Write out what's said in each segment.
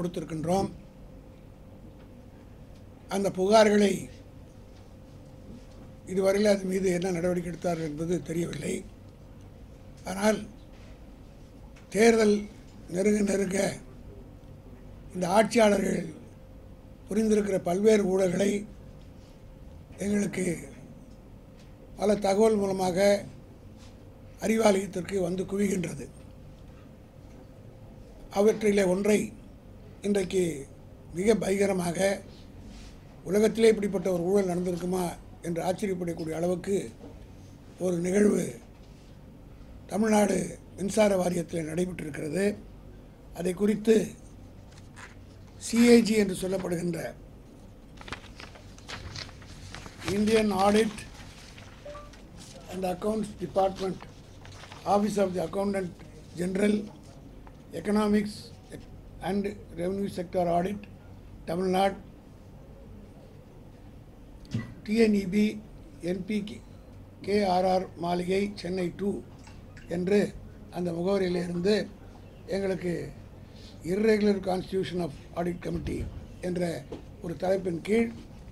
கொடுத்திருக்கின்றோம் அந்த புகார்களை இதுவரையில் அது மீது என்ன நடவடிக்கை எடுத்தார்கள் என்பது தெரியவில்லை ஆனால் தேர்தல் நெருங்க நெருங்க இந்த ஆட்சியாளர்கள் புரிந்திருக்கிற பல்வேறு ஊழல்களை எங்களுக்கு பல தகவல் மூலமாக அறிவாலயத்திற்கு வந்து குவிகின்றது அவற்றிலே ஒன்றை இன்றைக்கு மிக பயங்கரமாக உலகத்திலே இப்படிப்பட்ட ஒரு ஊழல் நடந்திருக்குமா என்று ஆச்சரியப்படக்கூடிய அளவுக்கு ஒரு நிகழ்வு தமிழ்நாடு மின்சார வாரியத்தில் நடைபெற்றிருக்கிறது அதை குறித்து சிஏஜி என்று சொல்லப்படுகின்ற Indian audit and accounts department office of the accountant general economics and revenue sector audit Tamil Nadu TNEB NP KRR Maaligai Chennai two என்று அந்த முகவரியிலிருந்து எங்களுக்கு irregular constitution of audit committee என்ற ஒரு தலைப்பின் கீழ்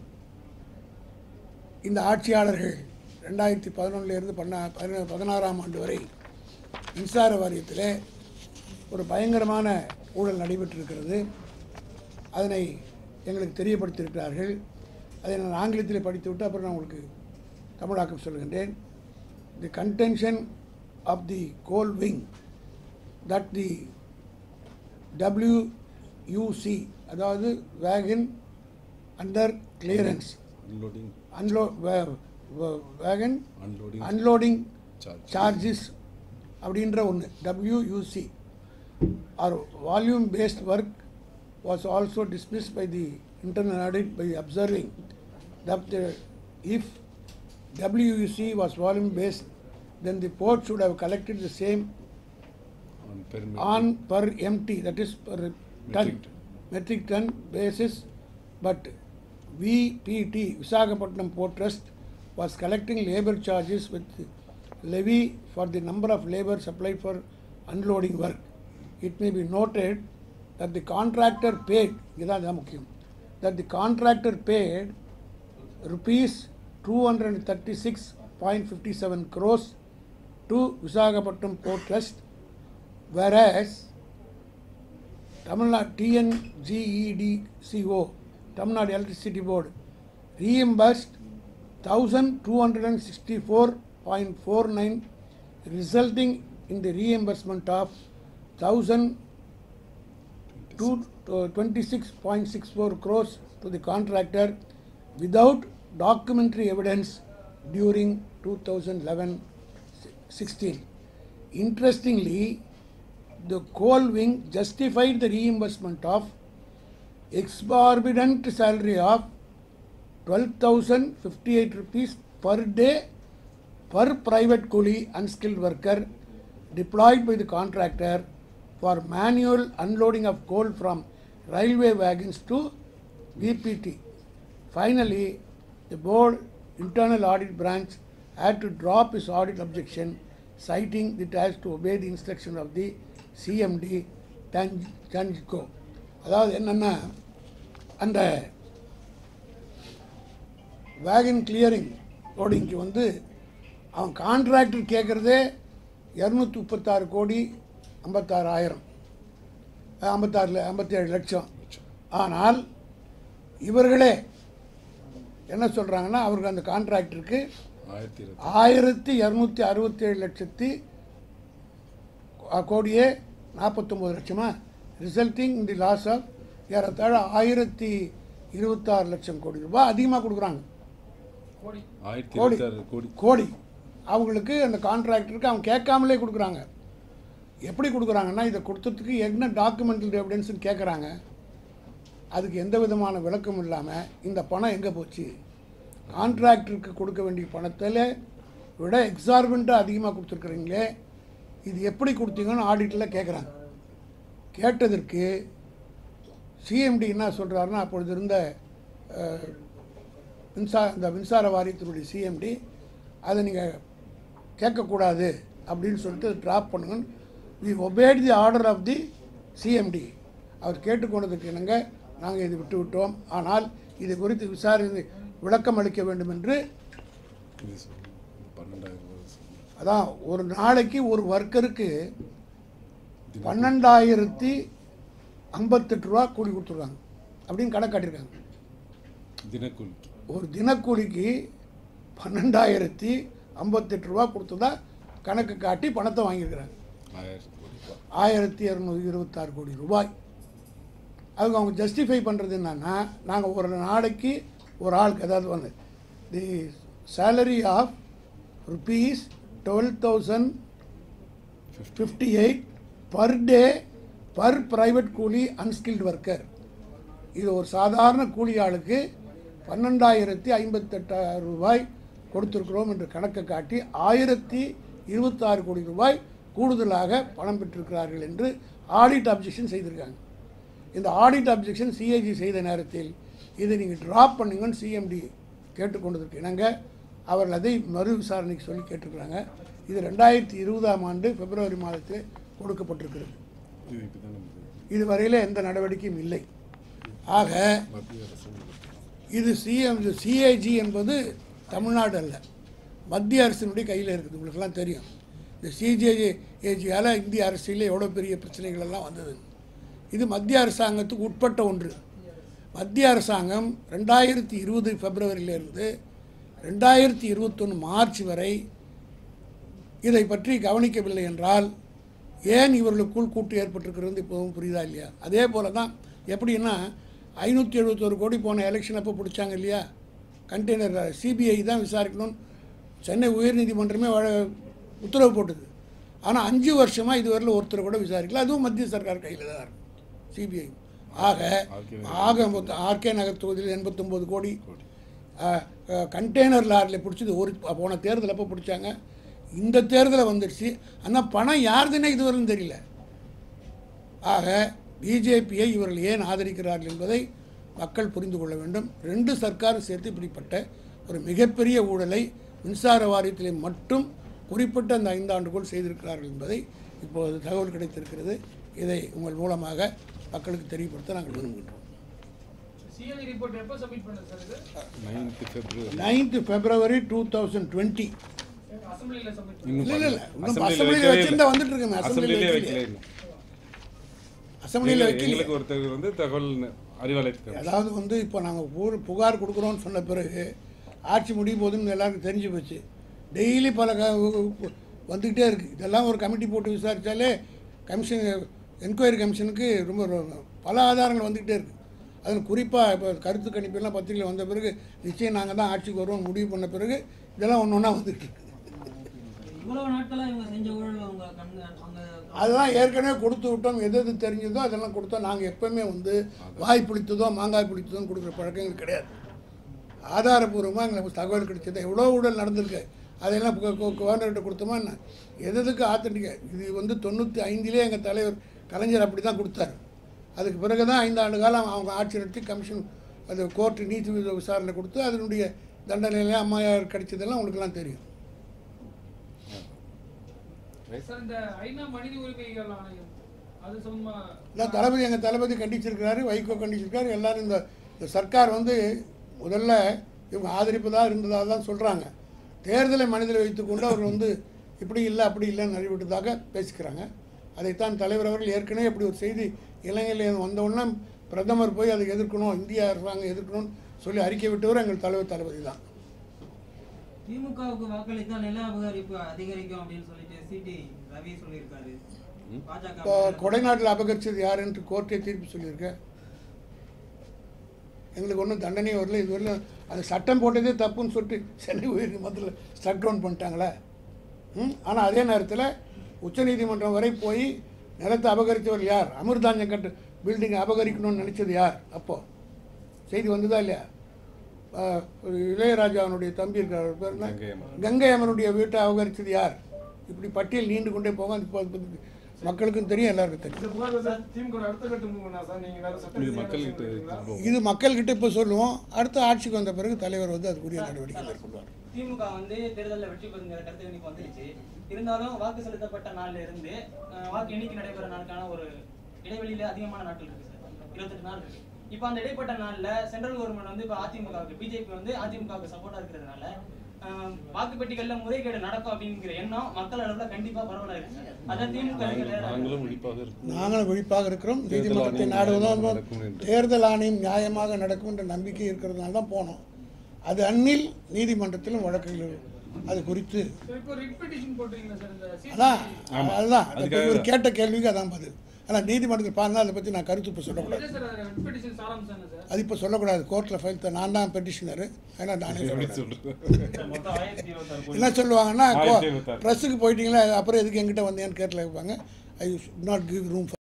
இந்த ஆட்சியாளர்கள் ரெண்டாயிரத்தி பதினொன்றிலிருந்து பண்ண பதின பதினாறாம் ஆண்டு வரை மின்சார வாரியத்தில் ஒரு பயங்கரமான ஊழல் நடைபெற்றிருக்கிறது அதனை எங்களுக்கு தெரியப்படுத்தியிருக்கிறார்கள் அதை நான் ஆங்கிலத்தில் படித்துவிட்டு அப்புறம் நான் உங்களுக்கு தமிழாக்கம் சொல்கின்றேன் the contention of the coal wing that the WUC அதாவது வேகன் அண்டர் கிளியரன்ஸ் அன்லோடிங் அன்லோ wagon unloading unloading charge charges அப்படின்ற ஒன்று WUC are volume based work was also dismiss by the internal audit by observing that the, if WUC was volume based, then the port should have collected the same on per on per MT, that is per ton, Metric ton. metric ton basis, but VPT, Visakhapatnam Port Trust, was collecting labor charges with levy for the number of labor supplied for unloading work. It may be noted that the contractor paid, இதான் இதான் முக்கியம், that the contractor paid rupees 236.57 crores to Visakhapatnam Port Trust whereas Tamil Nadu TNGEDCO, Tamil Nadu Electricity Board, reimbursed 1264.49, resulting in the reimbursement of 1026.64 crores to the contractor without documentary evidence during 2011-16. Interestingly, the coal wing justified the reimbursement of exorbitant salary of 12,058 rupees per day per private coolie unskilled worker deployed by the contractor for manual unloading of coal from railway wagons to VPT. Finally, the board internal audit branch had to drop its audit objection, citing it has to obey the instruction of the CMD Tan- Tanjco. அதாவது என்னன்னா அந்த வேகன் clearing லோடிங்க்கு வந்து அவன் contractor கேட்குறதே இரநூத்தி முப்பத்தாறு கோடி ஐம்பத்தாறு ஆயிரம் ஐம்பத்தாறு ஐம்பத்தேழு லட்சம் ஆனால் இவர்களே என்ன சொல்கிறாங்கன்னா அவருக்கு அந்த கான்ட்ராக்டருக்கு ஆயிரத்தி இருபத்தி ஆயிரத்தி இரநூத்தி அறுபத்தேழு லட்சத்தி கோ- கோடியே நாற்பத்தொம்போது லட்சமா ரிசல்ட்டிங் இந்த லாஸ் ஆஃப் ஏறத்தாழ ஆயிரத்தி இருபத்தாறு லட்சம் கோடி ரூபாய் அதிகமாக கொடுக்குறாங்க ஆயிரத்தி கோடி. இருபத்தி ஆறு கோடி கோடி அவங்களுக்கு அந்த கான்ட்ராக்டருக்கு அவங்க கேட்காமலே கொடுக்குறாங்க எப்படி கொடுக்குறாங்கன்னா இதை கொடுத்ததுக்கு என்ன டாக்குமெண்டல் எவிடன்ஸ்னு கேட்குறாங்க அதுக்கு எந்த விதமான விளக்கமும் இல்லாமல் இந்த பணம் எங்கே போச்சு கான்ட்ராக்டருக்கு கொடுக்க வேண்டிய பணத்தில் விட எக்ஸார்பெண்ட்டாக அதிகமாக கொடுத்துருக்குறீங்களே இது எப்படி கொடுத்தீங்கன்னு ஆடிட்டில் கேட்குறாங்க கேட்டதற்கு சிஎம்டி என்ன சொல்கிறாருன்னா அப்பொழுது இருந்த அஹ், மின்சார இந்த மின்சார வாரியத்தினுடைய சிஎம்டி அதை நீங்கள் கேட்கக்கூடாது அப்படின்னு சொல்லிட்டு ட்ராப் பண்ணுங்கன்னு we obeyed the order of the CMD அவர் கேட்டுக்கொண்டதுக்கு இணங்க நாங்கள் இது விட்டு விட்டோம் ஆனால் இது குறித்து விசாரணை விளக்கம் அளிக்க வேண்டும் என்று இது சொல்லு. பன்னெண்டாயிரம் ரூபாய் சொல்லு. அதான் ஒரு நாளைக்கு ஒரு ஒர்க்கருக்கு பன்னெண்டாயிரத்தி ஐம்பத்தெட்டு ரூபா கூலி கொடுத்துருக்காங்க அப்படின்னு கணக்கு காட்டியிருக்காங்க தினக்கூலிக்கு ஒரு தினக்கூலிக்கு பன்னெண்டாயிரத்தி ஐம்பத்தெட்டு ரூபா கொடுத்ததா கணக்கு காட்டி பணத்தை வாங்கியிருக்கிறாங்க ஆயிரத்தி கோடி ரூபாய் ஆயிரத்தி இரநூத்தி இருபத்தாறு கோடி ரூபாய் அதுக்கு அவங்க ஜஸ்டிஃபை பண்ணுறது என்னன்னா நாங்கள் ஒரு நாளைக்கு ஒரு ஆளுக்கு அதாவது வந்து the salary of rupees twelve thousand fifty eight per day per private கூலி அன்ஸ்கில்டு ஒர்க்கர் இது ஒரு சாதாரண கூலி ஆளுக்கு பன்னெண்டாயிரத்தி ஐம்பத்தெட்டாயிரம் ரூபாய் கொடுத்துருக்குறோம் என்று கணக்கை காட்டி ஆயிரத்தி இருபத்தாறு கோடி ரூபாய் கூடுதலாக பணம் பெற்றிருக்கிறார்கள் என்று ஆடிட் அப்ஜெக்ஷன் செய்திருக்காங்க இந்த ஆடிட் அப்ஜெக்ஷன் சிஏஜி செய்த நேரத்தில் இதை நீங்கள் ட்ராப் பண்ணுங்கன்னு சிஎம்டி கேட்டுக்கொண்டதற்கு இணங்க அவர்கள் அதை மறு விசாரணைக்கு சொல்லி கேட்டிருக்கிறாங்க இது ரெண்டாயிரத்தி இருபதாம் ஆண்டு பிப்ரவரி மாதத்தில் கொடுக்கப்பட்டிருக்கிறது இது இப்போ தான் நமக்கு இதுவரையில் எந்த நடவடிக்கையும் இல்லை ஆக மத்திய அரசு இது சிஎம் சிஏஜி என்பது தமிழ்நாடு அல்ல மத்திய அரசினுடைய கையில் இருக்குது உங்களுக்கெல்லாம் தெரியும் இந்த சிஜேஜி ஏஜியால் இந்திய அரசியலில் எவ்வளோ பெரிய பிரச்சனைகள் எல்லாம் வந்தது இது மத்திய அரசாங்கத்துக்கு உட்பட்ட ஒன்று மத்திய அரசாங்கம் ரெண்டாயிரத்தி இருபது பிப்ரவரியிலிருந்து ரெண்டாயிரத்தி இருபத்தொன்று மார்ச் வரை இதை பற்றி கவனிக்கவில்லை என்றால் ஏன் இவர்களுக்குள் கூட்டு ஏற்பட்டிருக்கிறது இப்போவும் புரியுதா இல்லையா அதே போல தான் எப்படின்னா ஐநூற்றி எழுபத்தோரு கோடி போன எலெக்ஷன் அப்போ பிடிச்சாங்க இல்லையா கண்டெய்னர் சிபிஐ தான் விசாரிக்கணும்னு சென்னை உயர்நீதிமன்றமே வழ- உத்தரவு போட்டது ஆனால் அஞ்சு வருஷமாக இதுவரையில் ஒருத்தர் கூட விசாரிக்கல அதுவும் மத்திய சர்க்கார் கையில் தான் இருக்கும் சிபிஐ ஆக ஆக மொத்தம் ஆர்கே நகர் தொகுதியில் எண்பத்தொம்போது கோடி கண்டெய்னர் லாரியில் பிடிச்சது ஒரு போன தேர்தல் எப்போ பிடிச்சாங்க இந்த தேர்தலை வந்துடுச்சு ஆனால் பணம் யாருதுன்னே இதுவரையும் தெரியல ஆக பிஜேபியை இவர்கள் ஏன் ஆதரிக்கிறார்கள் என்பதை மக்கள் புரிந்து கொள்ள வேண்டும் ரெண்டு சர்க்காரும் சேர்த்து இப்படிப்பட்ட ஒரு மிகப்பெரிய ஊழலை மின்சார வாரியத்திலே மட்டும் குறிப்பிட்ட அந்த ஐந்தாண்டுக்குள் செய்திருக்கிறார்கள் என்பதை இப்போது தகவல் கிடைத்திருக்கிறது இதை உங்கள் மூலமாக மக்களுக்கு தெரியப்படுத்த நாங்கள் விரும்புகின்றோம் சிஎல்இ ரிப்போர்ட் எப்போ சப்மிட் பண்ணது சார் இது ninth February ninth February two thousand twenty அசம்பிளியில் சப்மிட் இன்னும் இல்லை இல்லை இல்லை இன்னும் அசெம்பிளியில் அசம்பிளியில் வைக்கவே வச்சிருந்தா இல்லை. வந்துட்டு இருக்குங்க அசெம்பிளிலே அசம்பிளியில் வைக்கல வைக்கல இன்னும். அசம்பிளியில் எங்களுக்கு- வைக்கல எங்களுக்கு ஒருத்தர் வந்து தகவல் அறிவாலயத்துக்கு அதாவது வந்து இப்போ நாங்கள் ஊர் புகார் கொடுக்குறோன்னு சொன்ன பிறகு ஆட்சி முடியும் போதுன்னு எல்லாருக்கும் தெரிஞ்சு போச்சு டெய்லி பல க வந்துக்கிட்டே இருக்குது இதெல்லாம் ஒரு கமிட்டி போட்டு விசாரித்தாலே கமிஷன் என்கொயரி கமிஷனுக்கு ரொம்ப ரொ- பல ஆதாரங்கள் வந்துக்கிட்டே இருக்குது அதில் குறிப்பாக இப்போ கருத்து கணிப்பெல்லாம் பத்திரிகையில் வந்த பிறகு நிச்சயம் நாங்கள் தான் ஆட்சிக்கு வருவோம் முடிவு பண்ண பிறகு இதெல்லாம் ஒன்று ஒன்றா வந்துட்டு இருக்கு இவ்வளவு நாட்களா இவங்க செஞ்ச ஊழல் அவங்க கண்ணு அவங்க அதெல்லாம் ஏற்கனவே கொடுத்து விட்டோம் எது எது தெரிஞ்சதோ அதெல்லாம் கொடுத்தோம் நாங்கள் எப்பவுமே வந்து வாய் புளித்ததோ மாங்காய் புளித்ததோ கொடுக்குற பழக்கங்கள் கிடையாது ஆதாரபூர்வமாக எங்களுக்கு தகவல் கிடைச்சது எவ்வளோ ஊழல் நடந்திருக்கு அதையெல்லாம் கவர்னர்கிட்ட கொடுத்தோமா என்ன எது எதுக்கு ஆத்தண்டிக்க இது வந்து தொண்ணூற்றி ஐந்திலே எங்கள் தலைவர் கலைஞர் அப்படி தான் கொடுத்தாரு அதுக்கு பிறகு தான் ஐந்து ஆண்டு காலம் அவங்க ஆட்சி நடத்தி கமிஷன் அது கோர்ட்டு நீதி விசாரணை கொடுத்து அதனுடைய தண்டனையில அம்மையார் கிடைச்சதெல்லாம் உங்களுக்கெல்லாம் தெரியும் சார் இந்த ஐநா மனித உரிமைகள் ஆணையம் அது சும்மா இல்லை தளபதி எங்கள் தளபதி கண்டிச்சிருக்கிறாரு வைகோ கண்டிச்சிருக்காரு எல்லாரும் இந்த இந்த சர்க்கார் வந்து முதல்ல இவங்க ஆதரிப்பதாக இருந்ததாக தான் சொல்கிறாங்க தேர்தலை மனதில் வைத்துக்கொண்டு அவர் வந்து இப்படி இல்லை அப்படி இல்லைன்னு அறிவிட்டதாக பேசிக்கிறாங்க அதைத்தான் தலைவர் அவர்கள் ஏற்கனவே இப்படி ஒரு செய்தி இலங்கையில் வந்தவுடனே பிரதமர் போய் அதை எதிர்க்கணும் இந்திய அரசாங்கம் எதிர்க்கணும்னு சொல்லி அறிக்கை விட்டவர் எங்கள் தலைவர் தளபதி தான் திமுகவுக்கு வாக்களித்தா நில அபகரிப்பு அதிகரிக்கும் அப்படின்னு சொல்லிட்டு சிடி ரவி சொல்லியிருக்காரு பாஜக இப்போ கொடைநாட்டில் அபகரிச்சது யாருன்ட்டு கோர்ட்டே தீர்ப்பு சொல்லியிருக்கேன் எங்களுக்கு ஒன்றும் தண்டனையும் வரல இது வரல அந்த சட்டம் போட்டதே தப்புன்னு சொல்லிட்டு சென்னை உயர்நீதிமன்றத்தில் ஸ்ட்ரக் டவுன் பண்ணிட்டாங்களே ம் ஆனால் அதே நேரத்தில் உச்சநீதிமன்றம் வரை போய் நிலத்தை அபகரித்தவர் யார் அமிர்தாஞ்சம் கட்டு பில்டிங்கை அபகரிக்கணும்னு நினச்சது யார் அப்போது செய்தி வந்ததா இல்லையா ஆஹ், இளையராஜாவினுடைய தம்பி இருக்கிற பேர் என்ன? கங்கை அமரன். கங்கை அமரனுடைய வீட்டை அபகரித்தது யார் இப்படி பட்டியல் நீண்டு கொண்டே போக இப்போ மக்களுக்கும் தெரியும் எல்லாருக்கும் தெரியும் இந்த புகார் வந்து திமுக அடுத்த கட்ட மூவ்னா சார் நீங்க வேற சட்ட இது ரீதியான மக்கள்கிட்ட சொல்றீங்களா? போகும். இது மக்கள்கிட்ட இப்போ சொல்லுவோம் அடுத்த ஆட்சிக்கு வந்த பிறகு தலைவர் வந்து அதுக்குரிய நடவடிக்கை மேற்கொள்வார் திமுக வந்து தேர்தலில் வெற்றி பெறுங்கிற கருத்து இன்னைக்கு வந்துருச்சு இருந்தாலும் வாக்கு செலுத்தப்பட்ட நாள்ல இருந்து அஹ், வாக்கு எண்ணிக்கை நடைபெற நாளுக்கான ஒரு இடைவெளியில அதிகமான நாட்கள் இருக்கு சார் இருபத்தெட்டு நாள் இருக்கு இப்போ அந்த இடைப்பட்ட நாள்ல சென்ட்ரல் கவர்மெண்ட் வந்து இப்போ அதிமுகவுக்கு பிஜேபி வந்து அதிமுகவுக்கு சப்போர்ட்டா இருக்கிறதுனால ஆஹ், வாக்குப்பெட்டிகள்ல முறைகேடு நடக்கும் அப்படிங்கிற எண்ணம் மக்கள் அளவுல கண்டிப்பா பரவலா இருக்கு அதை திமுக நாங்கள் நாங்களும் விழிப்பாக இருக்கோம் நாங்களும் விழிப்பாக இருக்கிறோம் தேர்தல் நீதிமன்றத்தை ஆணையம் நாடுவதும் நியாயமாக நடக்கும் என்று. தேர்தல் ஆணையம் நியாயமாக நடக்கும் என்ற நம்பிக்கை இருக்கிறதுனால தான் போனோம் அது அன்னில் நீதிமன்றத்திலும் வழக்குகள் அது குறித்து சார், இப்போ ரிட் பெட்டிஷன் போட்டீங்களா சார் இந்த CCTV? அதான் அதுதான் அந்த அதுக்காக இவர் கேட்ட கேள்விக்கு அதான் பதில் ஆனால் நீதிமன்றத்தில் பார்த்தா அதை பற்றி நான் கருத்து இப்போ சொல்லக்கூடாது என்ன சார் ரிட் பெட்டிஷன் சாராம்சம் என்ன சார் அது இப்போ சொல்லக்கூடாது கோர்ட்டில் ஃபைல் த- நான் தான் பெட்டிஷனரு அதனால் நானே எப்படி சொல்லக்கூடாது சொல்றது மொத்தம் ஆயிரத்தி இருபத்தாறு கோடி என்ன சொல்லுவாங்கன்னா ஆயிரத்தி எழுபத்தாறு. ப்ரெஸ்ஸுக்கு போயிட்டீங்களா அப்புறம் எதுக்கு எங்கிட்ட வந்தேன்னு கேட்டில் வைப்பாங்க ஐ நாட் கிவ் ரூம்